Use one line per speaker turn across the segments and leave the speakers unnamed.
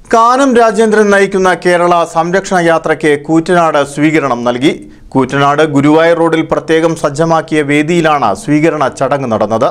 കാനം രാജേന്ദ്രൻ നയിക്കുന്ന കേരള സംരക്ഷണ യാത്രയ്ക്ക് കൂറ്റനാട് സ്വീകരണം നൽകി കൂറ്റനാട് ഗുരുവായൂർ റോഡിൽ പ്രത്യേകം സജ്ജമാക്കിയ വേദിയിലാണ് സ്വീകരണ ചടങ്ങ് നടന്നത്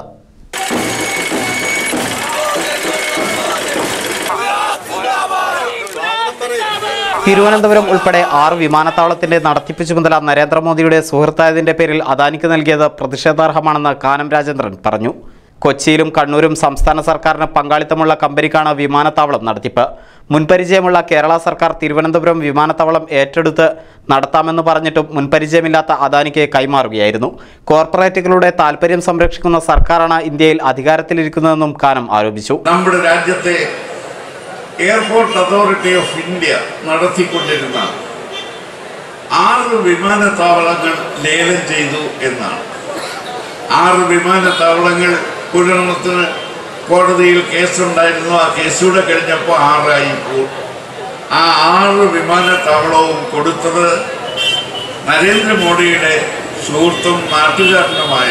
തിരുവനന്തപുരം ഉൾപ്പെടെ ആറ് വിമാനത്താവളത്തിന്റെ നടത്തിപ്പ് ചുമതല നരേന്ദ്രമോദിയുടെ സുഹൃത്തായതിന്റെ പേരിൽ അദാനിക്ക് നൽകിയത് പ്രതിഷേധാർഹമാണെന്ന് കാനം രാജേന്ദ്രൻ പറഞ്ഞു കൊച്ചിയിലും കണ്ണൂരും സംസ്ഥാന സർക്കാരിന് പങ്കാളിത്തമുള്ള കമ്പനിക്കാണ് വിമാനത്താവളം നടത്തിപ്പ് മുൻപരിചയമുള്ള കേരള സർക്കാർ തിരുവനന്തപുരം വിമാനത്താവളം ഏറ്റെടുത്ത് നടത്താമെന്ന് പറഞ്ഞിട്ടും മുൻപരിചയമില്ലാത്ത അദാനിക്ക് കൈമാറുകയായിരുന്നു കോർപ്പറേറ്റുകളുടെ താൽപ്പര്യം സംരക്ഷിക്കുന്ന സർക്കാരാണ് ഇന്ത്യയിൽ അധികാരത്തിലിരിക്കുന്നതെന്നും കാനം ആരോപിച്ചു
നമ്മുടെ രാജ്യത്തെ എയർപോർട്ട് അതോറിറ്റി ഓഫ് ഇന്ത്യ നടത്തിക്കൊണ്ടിരുന്ന ആറ് വിമാനത്താവളങ്ങൾ ലേലം ചെയ്തു എന്നാണ് ആറ് വിമാനത്താവളങ്ങൾ ഒരെണ്ണത്തിന് കോടതിയിൽ കേസുണ്ടായിരുന്നു ആ കേസൂടെ കഴിഞ്ഞപ്പോൾ ആറായി പോ- ആ ആറ് വിമാനത്താവളവും കൊടുത്തത് നരേന്ദ്രമോദിയുടെ സുഹൃത്തും നാട്ടുകാരനുമായ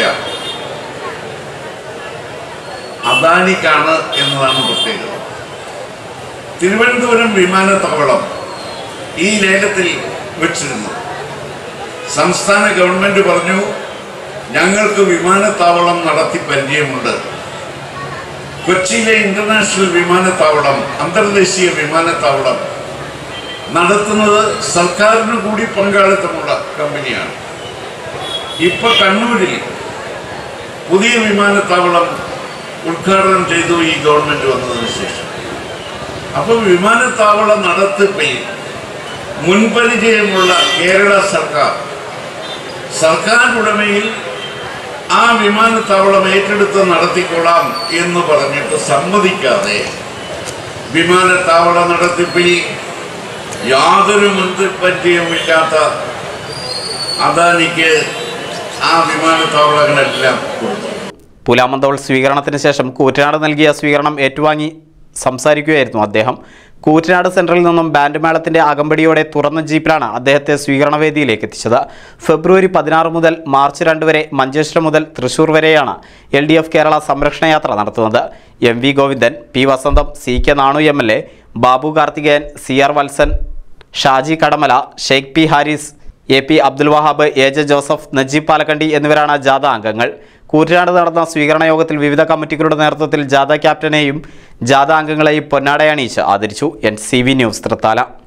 അദാനിക്കാണ് എന്നതാണ് പ്രത്യേകത തിരുവനന്തപുരം വിമാനത്താവളം ഈ ലേലത്തിൽ വെച്ചിരുന്നു സംസ്ഥാന ഗവൺമെന്റ് പറഞ്ഞു ഞങ്ങൾക്ക് വിമാനത്താവളം നടത്തി പരിചയമുണ്ട് കൊച്ചിയിലെ ഇന്റർനാഷണൽ വിമാനത്താവളം അന്തർദേശീയ വിമാനത്താവളം നടത്തുന്നത് സർക്കാരിന് കൂടി പങ്കാളിത്തമുള്ള കമ്പനിയാണ് ഇപ്പൊ കണ്ണൂരിൽ പുതിയ വിമാനത്താവളം ഉദ്ഘാടനം ചെയ്തു ഈ ഗവൺമെന്റ് വന്നതിന് ശേഷം അപ്പൊ വിമാനത്താവള നടത്തിപ്പിൽ മുൻപരിചയമുള്ള കേരള സർക്കാർ സർക്കാർ ഉടമയിൽ ആ വിമാനത്താവളം ഏറ്റെടുത്ത് നടത്തിക്കൊള്ളാം എന്ന് പറഞ്ഞിട്ട് സമ്മതിക്കാതെ വിമാനത്താവള നടത്തിപ്പിൽ യാതൊരു മുൻപരിചയമില്ലാത്ത അദാനിക്ക് ആ വിമാനത്താവളങ്ങളെല്ലാം കൊടുത്തു
പുലാമന്തോൾ സ്വീകരണത്തിന് ശേഷം കൂറ്റനാട് നൽകിയ സ്വീകരണം ഏറ്റുവാങ്ങി സംസാരിക്കുകയായിരുന്നു അദ്ദേഹം കൂറ്റനാട് സെൻട്രലിൽ നിന്നും ബാൻഡ് മേളത്തിന്റെ അകമ്പടിയോടെ തുറന്ന ജീപ്പിലാണ് അദ്ദേഹത്തെ സ്വീകരണവേദിയിലേക്ക് എത്തിച്ചത് ഫെബ്രുവരി പതിനാറ് മുതൽ മാർച്ച് രണ്ട് വരെ മഞ്ചേശ്വരം മുതൽ തൃശൂർ വരെയാണ് എൽ ഡി എഫ് കേരള സംരക്ഷണ യാത്ര നടത്തുന്നത് M V Govindan P Vasantham C K Nanu M L A Babu Karthikeyan C R Valsan Shaji Kadamala Sheikh P Haris A P Abdul Wahab A J Joseph Najeeb Palakkandi എന്നിവരാണ് ജാഥ അംഗങ്ങൾ കൂറ്റനാട് നടന്ന സ്വീകരണ യോഗത്തിൽ വിവിധ കമ്മിറ്റികളുടെ നേതൃത്വത്തിൽ ജാഥ ക്യാപ്റ്റനെയും ജാഥ അംഗങ്ങളെയും പൊന്നാടയണിയിച്ച് ആദരിച്ചു N C V news Thrithala